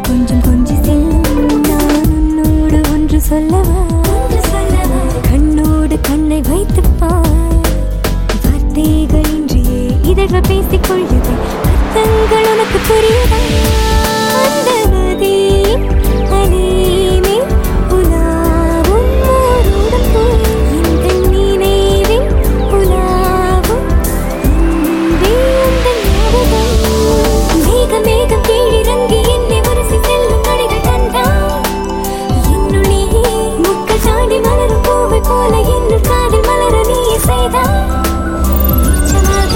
கொஞ்சம் கொஞ்சி செல்லும் நான் உன்னோடு ஒன்று சொல்லவா கண்ணோடு கண்ணை வைத்து பார் வார்த்தைகளின்றியே இதழ்கள் பேசிக் கொள்ளுது அர்த்தங்கள் உனக்கு புரியுதா அந்த நதி அலைமே உலாவும் ஓரோடும் போய் இந்த நினைவில் உலாவும் அன்பே உந்தன் ஞாபகம். மேகம் மேகம் கீழிறங்கி என்னை உரசி செல்லும் நொடிகள் தந்தாய். என்னுள் நீயே முட்கள் தாண்டி மலரும் பூவை போல என்னுள் காதல் மலர நீயே செய்தாய். நிச்சயமாக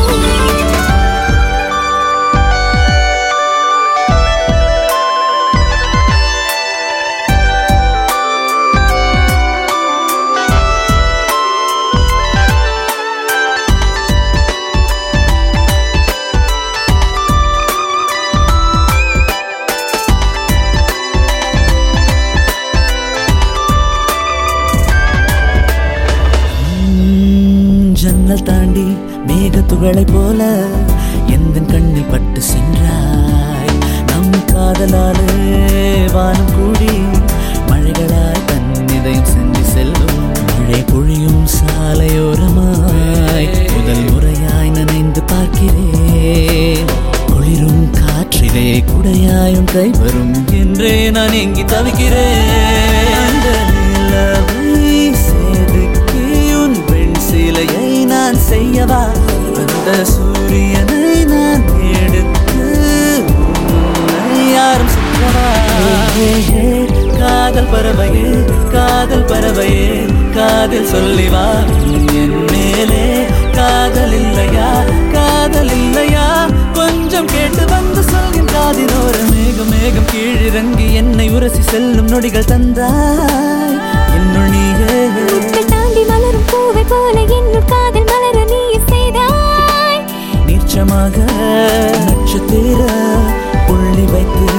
உம், ஜன்னல் தாண்டி மேகத்துகளை போல எந்த கண்ணில் பட்டு சென்றாய் நம் காதலாலே வானம் கூடி மழைகளாய் தன் இதயம் செஞ்சு செல்லும் மழை பொழியும் சாலையோரமாய் முதல் முறையாய் நனைந்து பார்க்கிறேன் குளிரும் காற்றிலே குடையாயும் கை வரும் என்றே நான் எங்கி தவிக்கிறேன் அந்த நிலவை செதுக்கி உன் பெண் சிலையை நான் செய்யவா அந்த சூரியனை நான் எடுத்து உன்னை யாரும் சுற்றவா ஏ, ஏ, காதல் பறவையே காதல் பறவையே காதல் சொல்லி வா என் மேலே காதல் இல்லையா காதல் இல்லையா கொஞ்சம் கேட்டு வந்து சொல்கின் காதினோர மேகம் மேகம் கீழிறங்கி என்னை உரசி செல்லும் நொடிகள் தந்தாய் என்னுள் நீயே முட்கள் தாண்டி மலரும் பூவை போல என்னுள் காதல் மலர நீ செய்தாய் நீச்சமாக நட்சத்திர புள்ளி வைத்து